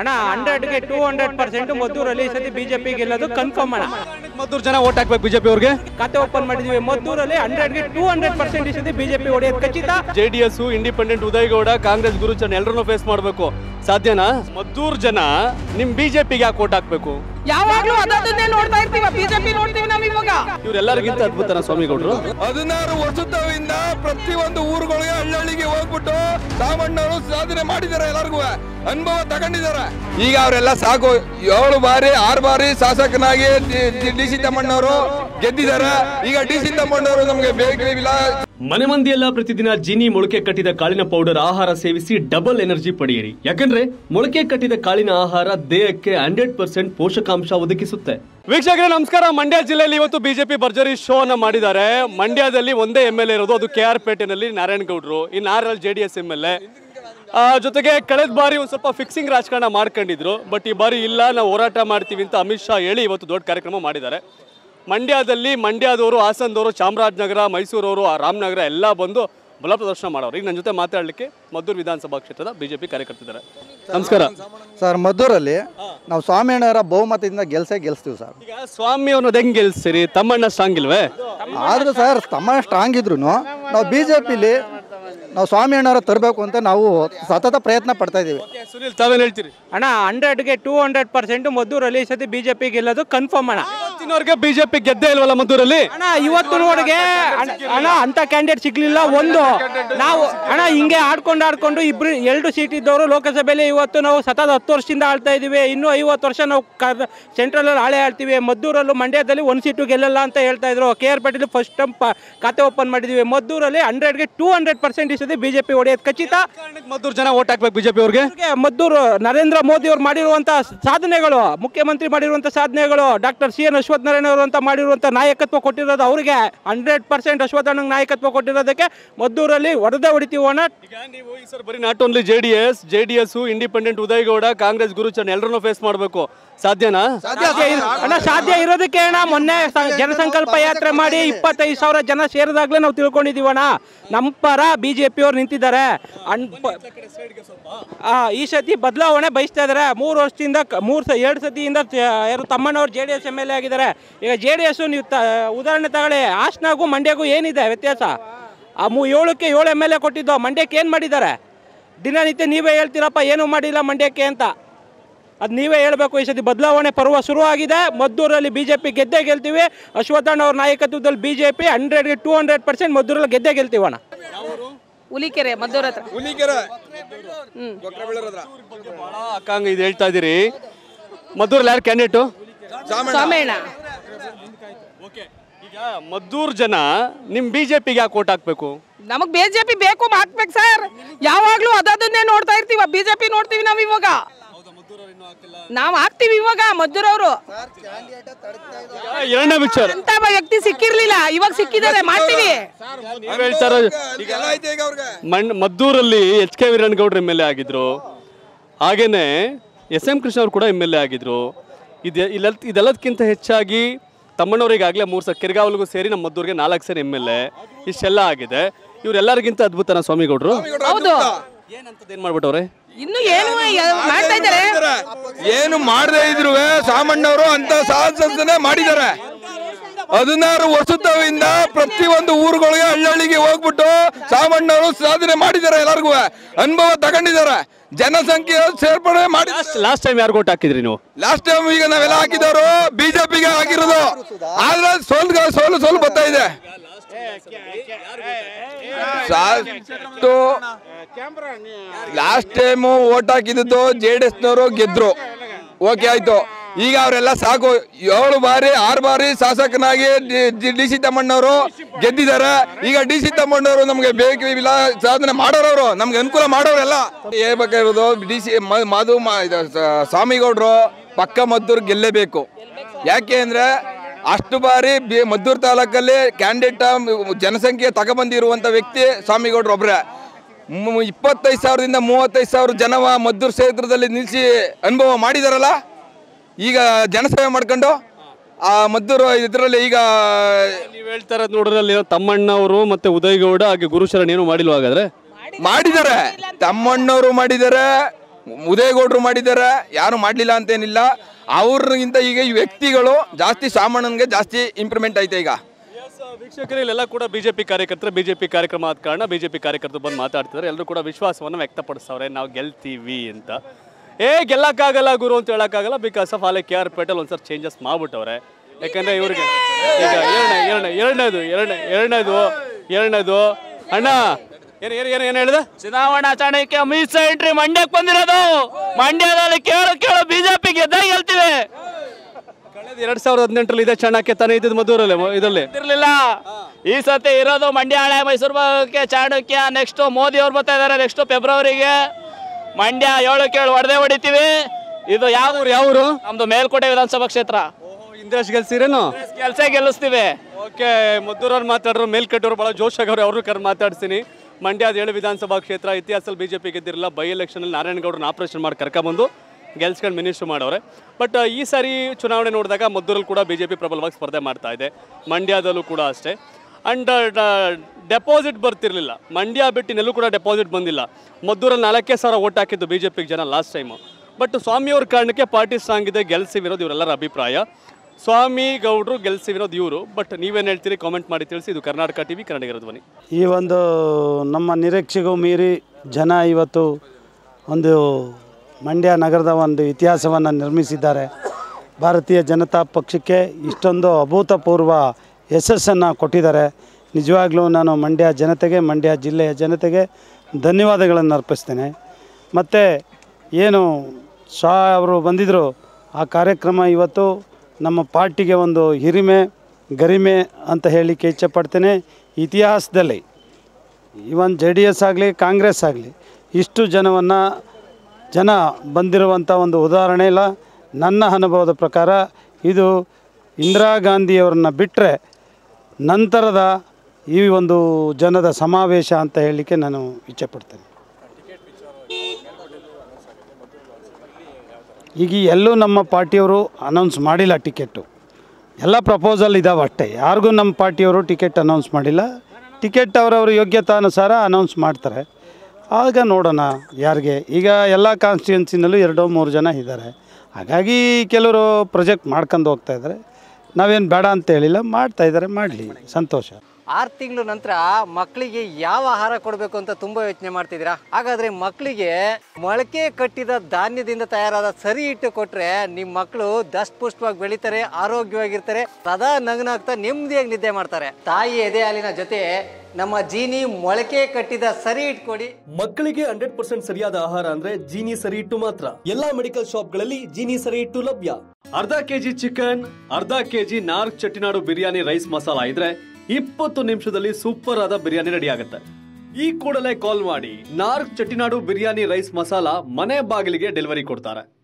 ಅಣ್ಣ ಹಂಡ್ರೆಡ್ಗೆ two hundred percent ಮದ್ದೂರಲ್ಲಿ ಈ ಸತಿ ಬಿಜೆಪಿ ಗೆಲ್ಲೋದು ಕನ್ಫರ್ಮ್ ಅಣ್ಣ ಮದ್ದೂರು ಜನ ಓಟ್ ಹಾಕ್ಬೇಕು ಬಿಜೆಪಿ ಅವ್ರಿಗೆ ಖಾತೆ ಓಪನ್ ಮಾಡಿದೀವಿ ಮದ್ದೂರಲ್ಲಿ ಹಂಡ್ರೆಡ್ಗೆ ಟೂ ಹಂಡ್ರೆಡ್ ಪರ್ಸೆಂಟ್ ಈ ಸತಿ ಬಿಜೆಪಿ ಹೊಡೆಯೋದು ಖಚಿತ J D S independent Udayagowda Congress Gurucharan ಎಲ್ಲರನ್ನೂ ಫೇಸ್ ಮಾಡಬೇಕು ಸಾಧ್ಯನಾ ಮದ್ದೂರು ಜನ ನಿಮ್ ಬಿಜೆಪಿಗೆ ಯಾಕೆ ಓಟ್ ಹಾಕ್ಬೇಕು ಯಾವಾಗ್ಲೂ ಅದನ್ನೇ ನೋಡ್ತಾ ಇರ್ತೀವಿ ಬಿಜೆಪಿ ನೋಡ್ತೀವಿ ನಾವ್ ಇವಾಗ ಇವರೆಲ್ಲರಿಗಿಂತ ಅದ್ಭುತನ ಸ್ವಾಮಿಗೌಡರು ಹದಿನಾರು ವರ್ಷದವಿಂದ ಪ್ರತಿಯೊಂದು ಊರುಗಳಿಗೆ ಹಳ್ಳಿಗೆ ಹೋಗ್ಬಿಟ್ಟು ಸಾಮಣ್ಣವರು ಸಾಧನೆ ಮಾಡಿದ್ದಾರೆ ಎಲ್ಲರಿಗೂ ಅನುಭವ ತಗೊಂಡಿದ್ದಾರೆ ಈಗ ಅವರೆಲ್ಲ ಸಾಕು ಏಳು ಬಾರಿ ಆರು ಬಾರಿ ಶಾಸಕನಾಗಿ ಡಿ ಸಿ ತಮ್ಮಣ್ಣವರು ಗೆದ್ದಿದ್ದಾರೆ ಈಗ ಡಿ ಸಿ ತಮ್ಮಣ್ಣವರು ನಮಗೆ ಬೇಕಿಲ್ಲ ಮನೆ ಮಂದಿಯೆಲ್ಲ ಪ್ರತಿದಿನ ಜಿನಿ ಮೊಳಕೆ ಕಟ್ಟಿದ ಕಾಳಿನ ಪೌಡರ್ ಆಹಾರ ಸೇವಿಸಿ ಡಬಲ್ ಎನರ್ಜಿ ಪಡೆಯಿರಿ ಯಾಕಂದ್ರೆ ಮೊಳಕೆ ಕಟ್ಟಿದ ಕಾಳಿನ ಆಹಾರ ದೇಹಕ್ಕೆ ಹಂಡ್ರೆಡ್ ಪರ್ಸೆಂಟ್ ಪೋಷಕಾಂಶ ಒದಗಿಸುತ್ತೆ ವೀಕ್ಷಕರೇ ನಮಸ್ಕಾರ ಮಂಡ್ಯ ಜಿಲ್ಲೆಯಲ್ಲಿ ಇವತ್ತು ಬಿಜೆಪಿ ಭರ್ಜರಿ ಶೋ ಅನ್ನ ಮಾಡಿದ್ದಾರೆ ಮಂಡ್ಯದಲ್ಲಿ ಒಂದೇ ಎಂ ಎಲ್ ಎ ಇರೋದು ಅದು ಕೆ ಆರ್ ಪೇಟೆನಲ್ಲಿ ನಾರಾಯಣಗೌಡರು ಇನ್ನು ಆರಲ್ಲಿ J D S M L A ಜೊತೆಗೆ ಕಳೆದ ಬಾರಿ ಒಂದು ಸ್ವಲ್ಪ ಫಿಕ್ಸಿಂಗ್ ರಾಜಕಾರಣ ಮಾಡ್ಕೊಂಡಿದ್ರು ಬಟ್ ಈ ಬಾರಿ ಇಲ್ಲ ನಾವು ಹೋರಾಟ ಮಾಡ್ತೀವಿ ಅಂತ ಅಮಿತ್ ಶಾ ಹೇಳಿ ಇವತ್ತು ದೊಡ್ಡ ಕಾರ್ಯಕ್ರಮ ಮಾಡಿದ್ದಾರೆ ಮಂಡ್ಯದಲ್ಲಿ ಮಂಡ್ಯದವರು ಹಾಸನದವರು ಚಾಮರಾಜನಗರ ಮೈಸೂರವರು ಆ ರಾಮನಗರ ಎಲ್ಲ ಬಂದು ಬಲ ಪ್ರದರ್ಶನ ಮಾಡೋರು ಈಗ ನನ್ನ ಜೊತೆ ಮಾತಾಡಲಿಕ್ಕೆ ಮದ್ದೂರು ವಿಧಾನಸಭಾ ಕ್ಷೇತ್ರದ ಬಿಜೆಪಿ ಕಾರ್ಯಕರ್ತಿದ್ದಾರೆ ನಮಸ್ಕಾರ ಸರ್ ಮದ್ದೂರಲ್ಲಿ ನಾವು ಸ್ವಾಮಿಯಣ್ಣವರ ಬಹುಮತದಿಂದ ಗೆಲ್ಸೇ ಗೆಲ್ಸ್ತೀವಿ ಸರ್ ಈಗ ಸ್ವಾಮಿ ಅವ್ರನ್ನ ಹೆಂಗ್ ಗೆಲ್ಸ್ತೀರಿ ತಮ್ಮಣ್ಣ ಸ್ಟ್ರಾಂಗ್ ಇಲ್ವೇ ಆದರೂ ಸರ್ ತಮ್ಮ ಸ್ಟ್ರಾಂಗ್ ಇದ್ರು ನಾವು ಬಿ ಜೆ ಪಿಲಿ ನಾವು ಸ್ವಾಮಿಯಣ್ಣವರ ತರಬೇಕು ಅಂತ ನಾವು ಸತತ ಪ್ರಯತ್ನ ಪಡ್ತಾ ಇದ್ದೀವಿ ಸುನಿಲ್ ತಾವೇನು ಹೇಳ್ತೀರಿ ಅಣ್ಣ ಹಂಡ್ರೆಡ್ಗೆ ಟೂ ಹಂಡ್ರೆಡ್ ಪರ್ಸೆಂಟ್ ಮದ್ದೂರಲ್ಲಿ ಈ ಸತಿ ಬಿಜೆಪಿ ಗೆಲ್ಲೋದು ಕನ್ಫರ್ಮ್ ಅಣ್ಣ ಇವತ್ತಿನವರೆಗೆ ಬಿಜೆಪಿ ಗೆದ್ದೇ ಇಲ್ವಲ್ಲ ಮದ್ದೂರಲ್ಲಿ ಅಣ್ಣ ಇವತ್ತಿನವರೆಗೆ ಅಣ್ಣ- ಅಣ್ಣ ಅಂತ ಕ್ಯಾಂಡಿಡೇಟ್ ಸಿಗ್ಲಿಲ್ಲ ಒಂದು ನಾವು ಅಣ್ಣ ಹಿಂಗೆ ಆಡ್ಕೊಂಡು ಆಡ್ಕೊಂಡು ಇಬ್ರು ಎರಡು ಸೀಟ್ ಇದ್ದವರು ಲೋಕಸಭೆಯಲ್ಲಿ ಇವತ್ತು ನಾವು ಸತತ ಹತ್ತು ವರ್ಷದಿಂದ ಆಳ್ತಾ ಇದೀವಿ ಇನ್ನೂ ಐವತ್ತು ವರ್ಷ ನಾವು ಸೆಂಟ್ರಲ್ ಅಲ್ಲಿ ಆಳೆ ಆಳ್ತೀವಿ ಮದ್ದೂರಲ್ಲೂ ಮಂಡ್ಯದಲ್ಲಿ ಒಂದು ಸೀಟು ಗೆಲ್ಲಲ್ಲ ಅಂತ ಹೇಳ್ತಾ ಇದ್ರು K R Patil first time ಖಾತೆ ಓಪನ್ ಮಾಡಿದೀವಿ ಮದ್ದೂರಲ್ಲಿ ಹಂಡ್ರೆಡ್ಗೆ ಟೂ ಹಂಡ್ರೆಡ್ ಪರ್ಸೆಂಟ್ ಈ ಸತಿ ಬಿಜೆಪಿ ಹೊಡೆಯೋದು ಖಚಿತ ಮದ್ದೂರು ಜನ ಓಟ್ ಹಾಕ್ಬೇಕು ಬಿಜೆಪಿ ಅವ್ರಿಗೆ ಇವ್ರಿಗೆ ಮದ್ದೂರು ನರೇಂದ್ರ ಮೋದಿ ಅವರು ಮಾಡಿರುವಂತ ಸಾಧನೆಗಳು ಮುಖ್ಯಮಂತ್ರಿ ಮಾಡಿರುವಂತ ಸಾಧನೆಗಳು doctor C N Ashwath Narayana ಅವರು ಅಂತ ಮಾಡಿರುವಂತ ನಾಯಕತ್ವ ಕೊಟ್ಟಿರೋದು ಅವರಿಗೆ ಹಂಡ್ರೆಡ್ ಪರ್ಸೆಂಟ್ ಅಶ್ವತ್ಥಣ್ಣಂಗೆ ನಾಯಕತ್ವ ಕೊಟ್ಟಿರೋದಕ್ಕೆ ಮದ್ದೂರಲ್ಲಿ ಹೊಡೆದೇ ಹೊಡಿತೀವಿ ಅಣ್ಣ ಈಗ ನೀವು ಈ ಸರ್ ಬರೀ not only J D S J D S independent Udayagowda Congress Gurucharan ಎಲ್ಲರನ್ನೂ ಫೇಸ್ ಮಾಡಬೇಕು ಸಾಧ್ಯನಾ ಸಾಧ್ಯ ಇರ್- ಅಣ್ಣ ಸಾಧ್ಯ ಇರೋದಕ್ಕೆ ಅಣ್ಣ ಮೊನ್ನೆ ಸ- ಜನಸಂಕಲ್ಪ ಯಾತ್ರೆ ಮಾಡಿ ಇಪ್ಪತ್ತೈದು ಸಾವಿರ ಜನ ಸೇರಿದಾಗಲೇ ನಾವು ತಿಳ್ಕೊಂಡಿದೀವಣ್ಣ ನಮ್ಮ ಪರ ಬಿ ಜೆ ಪಿಯವ್ರು ನಿಂತಿದ್ದಾರೆ ಅಣ್ ಪ- ಆ, ಈ ಸತಿ ಬದಲಾವಣೆ ಬಯಸ್ತಾ ಇದ್ದಾರೆ ಮೂರು ವರ್ಷದಿಂದ ಕ- ಮೂರು ಸ ಎರಡು ಸತಿಯಿಂದ ತ- ಯಾರು ತಮ್ಮನವ್ರು J D S M L A ಆಗಿದ್ದಾರೆ ಈಗ ಜೆ ಡಿ ಎಸ್ ನೀವು ತ ಉದಾಹರಣೆ ತಗೊಳ್ಳಿ ಹಾಸನಾಗೂ ಮಂಡ್ಯಗೂ ಏನಿದೆ ವ್ಯತ್ಯಾಸ ಆ ಮೂ ಏಳಕ್ಕೆ ಏಳು ಎಮ್ ಎಲ್ ಎ ಕೊಟ್ಟಿದ್ದು ಮಂಡ್ಯಕ್ಕೆ ಏನು ಮಾಡಿದ್ದಾರೆ ದಿನನಿತ್ಯ ನೀವೇ ಹೇಳ್ತೀರಪ್ಪ ಏನೂ ಮಾಡಿಲ್ಲ ಮಂಡ್ಯಕ್ಕೆ ಅಂತ ಅದು ನೀವೇ ಹೇಳಬೇಕು ಈ ಸತಿ ಬದಲಾವಣೆ ಪರ್ವ ಶುರುವಾಗಿದೆ ಮದ್ದೂರಲ್ಲಿ ಬಿ ಜೆ ಪಿ ಗೆದ್ದೇ ಗೆಲ್ತೀವಿ ಅಶ್ವತ್ಥಣ್ಣ ಅವ್ರ ನಾಯಕತ್ವದಲ್ಲಿ ಬಿ ಜೆ ಪಿ ಹಂಡ್ರೆಡ್ಗೆ ಟೂ ಹಂಡ್ರೆಡ್ ಪರ್ಸೆಂಟ್ ಮದ್ದೂರಲ್ಲಿ ಗೆದ್ದೇ ಗೆಲ್ತೀವಣ್ಣ ಹುಲಿಕೆರೆ ಮದ್ದೂರ್ ಹತ್ರ ಹುಲಿಕೆರೆ ಬಹಳ ಅಕ್ಕಂಗ ಇದು ಹೇಳ್ತಾ ಇದ್ದೀರಿ ಮದ್ದೂರಲ್ಲಿ ಯಾರು ಕ್ಯಾಂಡಿಡೇಟು ಸ್ವಾಮಣ್ಣ ಈಗ ಮದ್ದೂರು ಜನ ನಿಮ್ ಬಿಜೆಪಿಗೆ ಯಾಕೆ ಓಟ್ ಹಾಕ್ಬೇಕು ನಮಗ್ ಬಿಜೆಪಿ ಬೇಕು ಹಾಕ್ಬೇಕು ಸರ್ ಯಾವಾಗ್ಲೂ ಅದನ್ನೇ ನೋಡ್ತಾ ಇರ್ತೀವಿ ಬಿಜೆಪಿ ನೋಡ್ತೀವಿ ನಾವ್ ಇವಾಗ ನಾವ್ ಹಾಕ್ತಿವಿ ಇವಾಗ ಮದ್ದೂರವರು ಈಗ ಎರಡನೇ ವಿಚಾರ ಅಂತ ವ್ಯಕ್ತಿ ಸಿಕ್ಕಿರ್ಲಿಲ್ಲ ಇವಾಗ ಸಿಕ್ಕಿದ್ದಾರೆ ಮಾಡ್ತೀವಿ ನೀವ್ ಹೇಳ್ತಾ ಇರೋ ಈಗ ಎಲ್ಲ ಐತೆ ಈಗ ಅವ್ರಿಗೆ ಮಣ್ ಮದ್ದೂರಲ್ಲಿ ಎಚ್ ಕೆ ವೀರಣ್ಣಗೌಡ್ರು ಎಮ್ ಎಲ್ ಎ ಆಗಿದ್ರು ಹಾಗೇನೆ ಎಸ್ ಎಂ ಕೃಷ್ಣ ಅವರು ಕೂಡ ಎಮ್ ಎಲ್ ಎ ಆಗಿದ್ರು ಇದೆ ಇಲ್ಲ ಇದೆಲ್ಲದಕ್ಕಿಂತ ಹೆಚ್ಚಾಗಿ ತಮ್ಮಣ್ಣವರಿಗಾಗಲೇ ಮೂರು ಸಲ ಕೆರೆಗಾವಲಿಗೂ ಸೇರಿ ನಮ್ಮ ಮದ್ದೂರಿಗೆ ನಾಲ್ಕು ಸೇರಿ ಎಮ್ ಎಲ್ ಎ ಇಷ್ಟೆಲ್ಲ ಆಗಿದೆ ಇವರೆಲ್ಲರಿಗಿಂತ ಅದ್ಭುತನ ಸ್ವಾಮಿಗೌಡರು ಹೌದು ಏನಂತದ್ದು ಏನು ಮಾಡ್ಬಿಟ್ಟವ್ರೆ ಇನ್ನು ಏನು ಮಾಡ್ತಾ ಇದ್ದಾರೆ ಏನು ಮಾಡದೇ ಇದ್ರು ಸಾಮಣ್ಣವರು ಅಂತ ಸಾಹಸನೆ ಮಾಡಿದ್ದಾರೆ ಹದಿನಾರು ವರ್ಷದವಿಂದ ಪ್ರತಿಯೊಂದು ಊರುಗಳಿಗೆ ಹಳ್ಳಿಗೆ ಹೋಗ್ಬಿಟ್ಟು ಸಾಮಣ್ಣವರು ಸಾಧನೆ ಮಾಡಿದ್ದಾರೆ ಎಲ್ಲರಿಗೂ ಅನುಭವ ತಗೊಂಡಿದ್ದಾರೆ ಜನಸಂಖ್ಯೆ ಸೇರ್ಪಡೆ ಮಾಡಿ ಲಾಸ್ಟ್ ಟೈಮ್ ಯಾರು ಓಟ್ ಹಾಕಿದ್ರಿ ನೀವು ಲಾಸ್ಟ್ ಟೈಮ್ ಈಗ ನಾವೆಲ್ಲ ಹಾಕಿದವರು ಬಿಜೆಪಿಗೆ ಹಾಕಿರೋದು ಆದ್ರೆ ಸೋಲು ಸೋಲು ಸೋಲು ಬರ್ತಾ ಇದೆ ಲಾಸ್ಟ್ ಟೈಮ್ ಓಟ್ ಹಾಕಿದ್ದು ಜೆ ಡಿ ಎಸ್ನವರು ಗೆದ್ರು ಓಕೆ ಆಯ್ತು ಈಗ ಅವರೆಲ್ಲ ಸಾಕು ಏಳು ಬಾರಿ ಆರು ಬಾರಿ ಶಾಸಕನಾಗಿ ಡಿ ಸಿ ತಮ್ಮಣ್ಣವರು ಗೆದ್ದಿದ್ದಾರೆ ಈಗ ಡಿ ಸಿ ತಮ್ಮಣ್ಣವರು ನಮಗೆ ಬೇಕಿಲ್ಲ ಸಾಧನೆ ಮಾಡೋರವರು ನಮ್ಗೆ ಅನುಕೂಲ ಮಾಡೋರೆಲ್ಲ ಹೇಳ್ಬೇಕಾಗಿರೋದು ಡಿ ಸಿ ಮಾಧು ಮಾ- ಇದು ಸ- ಸ್ವಾಮಿಗೌಡರು ಪಕ್ಕ ಮದ್ದೂರು ಗೆಲ್ಲೇಬೇಕು ಯಾಕೆ ಅಂದ್ರೆ ಅಷ್ಟು ಬಾರಿ ಬಿ- ಮದ್ದೂರು ತಾಲೂಕಲ್ಲಿ ಕ್ಯಾಂಡಿಡೇಟ್ ಜನಸಂಖ್ಯೆ ತಗೊಬಂದಿರುವಂಥ ವ್ಯಕ್ತಿ ಸ್ವಾಮಿಗೌಡರು ಒಬ್ಬರೇ ಇಪ್ಪತ್ತೈದು ಸಾವಿರದಿಂದ ಮೂವತ್ತೈದು ಸಾವಿರ ಜನ ಮದ್ದೂರು ಕ್ಷೇತ್ರದಲ್ಲಿ ನಿಲ್ಲಿಸಿ ಅನುಭವ ಮಾಡಿದಾರಲ್ಲ ಈಗ ಜನಸೇವೆ ಮಾಡ್ಕೊಂಡು ಆ ಮದ್ದೂರು ಇದರಲ್ಲಿ ಈಗ ನೀವು ಹೇಳ್ತಾ ಇರೋದು ನೋಡಿದ್ರಲ್ಲಿ ತಮ್ಮಣ್ಣವರು ಮತ್ತೆ ಉದಯಗೌಡ ಹಾಗೆ ಗುರುಶರಣ್ ಏನು ಮಾಡಿಲ್ವ ಹಾಗಾದ್ರೆ ಮಾಡಿದ್ದಾರೆ ತಮ್ಮಣ್ಣವರು ಮಾಡಿದ್ದಾರೆ ಉದಯಗೌಡರು ಮಾಡಿದ್ದಾರೆ ಯಾರು ಮಾಡಲಿಲ್ಲ ಅಂತೇನಿಲ್ಲ ಅವ್ರಿಗಿಂತ ಈಗ ಈ ವ್ಯಕ್ತಿಗಳು ಜಾಸ್ತಿ ಸಾಮಾನ್ಯನ್ಗೆ ಜಾಸ್ತಿ ಇಂಪ್ರೂವ್ಮೆಂಟ್ ಐತೆ ಈಗ ವೀಕ್ಷಕರು ಇಲ್ಲೆಲ್ಲ ಕೂಡ ಬಿಜೆಪಿ ಕಾರ್ಯಕರ್ತರು ಬಿಜೆಪಿ ಕಾರ್ಯಕ್ರಮ ಆದ ಕಾರಣ ಬಿಜೆಪಿ ಕಾರ್ಯಕರ್ತರು ಬಂದು ಮಾತಾಡ್ತಿದ್ದಾರೆ ಎಲ್ಲರೂ ಕೂಡ ವಿಶ್ವಾಸವನ್ನು ವ್ಯಕ್ತಪಡಿಸ್ತವ್ರೆ ನಾವು ಗೆಲ್ತೀವಿ ಅಂತ ಏ ಗೆಲ್ಲಕ್ಕಾಗಲ್ಲ ಗುರು ಅಂತ ಹೇಳಕ್ಕಾಗಲ್ಲ ಬಿಕಾಸ್ ಆಫ್ ಅಲ್ಲೇ ಕೆ ಆರ್ ಪೇಟೆಲ್ ಒಂದ್ಸರಿ ಚೇಂಜಸ್ ಮಾಡ್ಬಿಟ್ಟವ್ರೆ ಯಾಕಂದ್ರೆ ಇವ್ರಿಗೆ ಈಗ ಎರಡನೇ ಎರಡನೇ ಎರಡನೇದು ಎರಡನೇ ಎರಡನೇದು ಎರಡನೇದು ಅಣ್ಣ ಏನು ಏನು ಏನು ಏನು ಹೇಳಿದೆ ಚುನಾವಣಾ ಚಾಣಕ್ಯ ಮೀಸ ಎಂಟ್ರಿ ಮಂಡ್ಯಕ್ಕೆ ಬಂದಿರೋದು ಮಂಡ್ಯದಲ್ಲಿ ಕೇಳು ಕೇಳು ಬಿಜೆಪಿ ಗೆದ್ದಾಗ ಗೆಲ್ತೀವಿ ಕಳೆದ ಎರಡ್ ಸಾವಿರದ ಹದಿನೆಂಟರಲ್ಲಿ ಇದೇ ಚಾಣಕ್ಯ ತಾನೇ ಇದ್ದಿದ್ದು ಮಧುರಲ್ಲಿ ಇದರಲ್ಲಿ ಇರ್ಲಿಲ್ಲ ಈ ಸತಿ ಇರೋದು ಮಂಡ್ಯ ಹಳೆ ಮೈಸೂರು ಭಾಗಕ್ಕೆ ಚಾಣಕ್ಯ ನೆಕ್ಸ್ಟ್ ಮೋದಿ ಅವ್ರು ಬರ್ತಾ ಇದಾರೆ ನೆಕ್ಸ್ಟ್ ಫೆಬ್ರವರಿಗೆ ಮಂಡ್ಯ ಏಳು ಕೇಳು ಹೊಡೆದೇ ಹೊಡಿತೀವಿ ಇದು ಯಾವ ಊರು ಯಾವ ಊರು ನಮ್ದು ಮೇಲ್ಕೋಟೆ ವಿಧಾನಸಭಾ ಕ್ಷೇತ್ರ ಇಂದ್ರೇಶ್ ಗೆಲ್ಸಿರೇನು ಕೆಲಸ ಗೆಲ್ಲಿಸ್ತೀವಿ ಓಕೆ ಮುದ್ದೂರವ್ರು ಮಾತಾಡ್ರು ಮೇಲ್ಕಟ್ಟವ್ರು ಭಾಳ ಜೋಶಾಗಿ ಅವ್ರು ಅವ್ರನ್ನೂ ಕರ್ ಮಾತಾಡ್ತೀನಿ ಮಂಡ್ಯದ ಏಳು ವಿಧಾನಸಭಾ ಕ್ಷೇತ್ರ ಇತಿಹಾಸದಲ್ಲಿ ಬಿ ಜೆ ಪಿ ಗೆದ್ದಿರಲಿಲ್ಲ ಬೈ ಎಲೆಕ್ಷನಲ್ಲಿ ನಾರಾಯಣಗೌಡರನ್ನ ಆಪರೇಷನ್ ಮಾಡಿ ಕರ್ಕೊಂಬಂದು ಗೆಲ್ಸ್ಕೊಂಡು ಮಿನಿಸ್ಟ್ರು ಮಾಡವ್ರೆ ಬಟ್ ಈ ಸಾರಿ ಚುನಾವಣೆ ನೋಡಿದಾಗ ಮದ್ದೂರಲ್ಲಿ ಕೂಡ ಬಿ ಜೆ ಪಿ ಪ್ರಬಲವಾಗಿ ಸ್ಪರ್ಧೆ ಮಾಡ್ತಾ ಇದೆ ಮಂಡ್ಯದಲ್ಲೂ ಕೂಡ ಅಷ್ಟೇ ಅಂಡ್ ಡೆಪಾಸಿಟ್ ಬರ್ತಿರ್ಲಿಲ್ಲ ಮಂಡ್ಯ ಬಿಟ್ಟಿನೆಲ್ಲೂ ಕೂಡ ಡೆಪಾಸಿಟ್ ಬಂದಿಲ್ಲ ಮದ್ದೂರಲ್ಲಿ ನಾಲ್ಕೇ ಸಾವಿರ ಓಟ್ ಹಾಕಿದ್ದು ಬಿ ಜೆ ಪಿಗೆ ಜನ ಲಾಸ್ಟ್ ಟೈಮು ಬಟ್ ಸ್ವಾಮಿಯವ್ರ ಕಾರಣಕ್ಕೆ ಪಾರ್ಟಿ ಸ್ಟ್ರಾಂಗ್ ಇದೆ ಗೆಲ್ಸಿವಿರೋದು ಇವರೆಲ್ಲರ ಅಭಿಪ್ರಾಯ ಸ್ವಾಮಿ ಗೌಡ್ರು ಗೆಲ್ಸಿವಿರೋದು ಇವರು ಬಟ್ ನೀವೇನು ಹೇಳ್ತೀರಿ ಕಾಮೆಂಟ್ ಮಾಡಿ ತಿಳಿಸಿ ಇದು ಕರ್ನಾಟಕ ಟಿವಿ ಕನ್ನಡಿಗರ ಧ್ವನಿ ಈ ಒಂದು ನಮ್ಮ ನಿರೀಕ್ಷೆಗೂ ಮೀರಿ ಜನ ಇವತ್ತು ಒಂದು ಮಂಡ್ಯ ನಗರದ ಒಂದು ಇತಿಹಾಸವನ್ನು ನಿರ್ಮಿಸಿದ್ದಾರೆ ಭಾರತೀಯ ಜನತಾ ಪಕ್ಷಕ್ಕೆ ಇಷ್ಟೊಂದು ಅಭೂತಪೂರ್ವ ಯಶಸ್ಸನ್ನು ಕೊಟ್ಟಿದ್ದಾರೆ ನಿಜವಾಗ್ಲೂ ನಾನು ಮಂಡ್ಯ ಜನತೆಗೆ ಮಂಡ್ಯ ಜಿಲ್ಲೆಯ ಜನತೆಗೆ ಧನ್ಯವಾದಗಳನ್ನು ಅರ್ಪಿಸ್ತೇನೆ ಮತ್ತು ಏನು ಶಾ ಅವರು ಬಂದಿದ್ದರು ಆ ಕಾರ್ಯಕ್ರಮ ಇವತ್ತು ನಮ್ಮ ಪಾರ್ಟಿಗೆ ಒಂದು ಹಿರಿಮೆ ಗರಿಮೆ ಅಂತ ಹೇಳಲಿಕ್ಕೆ ಇಚ್ಛೆಪಡ್ತೇನೆ ಇತಿಹಾಸದಲ್ಲಿ ಇವನ್ ಜೆ ಡಿ ಎಸ್ ಆಗಲಿ ಕಾಂಗ್ರೆಸ್ ಆಗಲಿ ಇಷ್ಟು ಜನವನ್ನು ಜನ ಬಂದಿರುವಂಥ ಒಂದು ಉದಾಹರಣೆ ಇಲ್ಲ ನನ್ನ ಅನುಭವದ ಪ್ರಕಾರ ಇದು ಇಂದಿರಾ ಗಾಂಧಿಯವರನ್ನ ಬಿಟ್ಟರೆ ನಂತರದ ಈ ಒಂದು ಜನದ ಸಮಾವೇಶ ಅಂತ ಹೇಳಲಿಕ್ಕೆ ನಾನು ಇಚ್ಛೆಪಡ್ತೇನೆ ಈಗ ಎಲ್ಲೂ ನಮ್ಮ ಪಾರ್ಟಿಯವರು ಅನೌನ್ಸ್ ಮಾಡಿಲ್ಲ ಟಿಕೆಟು ಎಲ್ಲ ಪ್ರಪೋಸಲ್ ಇದಾವೆ ಅಷ್ಟೇ ಯಾರಿಗೂ ನಮ್ಮ ಪಾರ್ಟಿಯವರು ಟಿಕೆಟ್ ಅನೌನ್ಸ್ ಮಾಡಿಲ್ಲ ಟಿಕೆಟ್ ಅವರವ್ರ ಯೋಗ್ಯತಾನುಸಾರ ಅನೌನ್ಸ್ ಮಾಡ್ತಾರೆ ಆಗ ನೋಡೋಣ ಯಾರಿಗೆ ಈಗ ಎಲ್ಲ ಕಾನ್ಸ್ಟಿಟ್ಯೂನ್ಸಿನಲ್ಲೂ ಎರಡೋ ಮೂರು ಜನ ಇದ್ದಾರೆ ಹಾಗಾಗಿ ಕೆಲವರು ಪ್ರೊಜೆಕ್ಟ್ ಮಾಡ್ಕೊಂಡು ಹೋಗ್ತಾ ಇದ್ದಾರೆ ನಾವೇನು ಬೇಡ ಅಂತ ಹೇಳಿಲ್ಲ ಮಾಡ್ತಾ ಇದ್ದಾರೆ ಮಾಡಲಿ ಸಂತೋಷ ಆರು ತಿಂಗಳು ನಂತರ ಮಕ್ಕಳಿಗೆ ಯಾವ ಆಹಾರ ಕೊಡಬೇಕು ಅಂತ ತುಂಬಾ ಯೋಚನೆ ಮಾಡ್ತಿದ್ದೀರಾ ಹಾಗಾದ್ರೆ ಮಕ್ಕಳಿಗೆ ಮೊಳಕೆ ಕಟ್ಟಿದ ಧಾನ್ಯದಿಂದ ತಯಾರಾದ ಸರಿ ಹಿಟ್ಟು ಕೊಟ್ರೆ ನಿಮ್ಮ ಮಕ್ಕಳು ದಷ್ಟಪುಷ್ಟವಾಗಿ ಬೆಳಿತಾರೆ ಆರೋಗ್ಯವಾಗಿರ್ತಾರೆ ಸದಾ ನಗನಾಗ್ತಾ ನೆಮ್ಮದಿಯಾಗಿ ನಿದ್ದೆ ಮಾಡ್ತಾರೆ ತಾಯಿ ಎದೆ ಹಾಲಿನ ಜೊತೆ ನಮ್ಮ ಜೀನಿ ಮೊಳಕೆ ಕಟ್ಟಿದ ಸರಿ ಹಿಟ್ಟು ಕೊಡಿ ಮಕ್ಕಳಿಗೆ ಹಂಡ್ರೆಡ್ ಪರ್ಸೆಂಟ್ ಸರಿಯಾದ ಆಹಾರ ಅಂದ್ರೆ ಜೀನಿ ಸರಿ ಇಟ್ಟು ಮಾತ್ರ ಎಲ್ಲಾ ಮೆಡಿಕಲ್ ಶಾಪ್ಗಳಲ್ಲಿ ಜೀನಿ ಸರಿ ಇಟ್ಟು ಲಭ್ಯ ಅರ್ಧ ಕೆಜಿ ಚಿಕನ್ ಅರ್ಧ ಕೆಜಿ ನಾರ್ಕ್ ಚಟ್ಟಿನಾಡು ಬಿರಿಯಾನಿ ರೈಸ್ ಮಸಾಲ ಇದ್ರೆ ಇಪ್ಪತ್ತು ನಿಮಿಷದಲ್ಲಿ ಸೂಪರ್ ಆದ ಬಿರಿಯಾನಿ ರೆಡಿ ಆಗುತ್ತೆ ಈ ಕೂಡಲೇ ಕಾಲ್ ಮಾಡಿ ನಾರ್ಕ್ ಚಟ್ಟಿನಾಡು ಬಿರಿಯಾನಿ ರೈಸ್ ಮಸಾಲ ಮನೆ ಬಾಗಿಲಿಗೆ ಡೆಲಿವರಿ ಕೊಡ್ತಾರೆ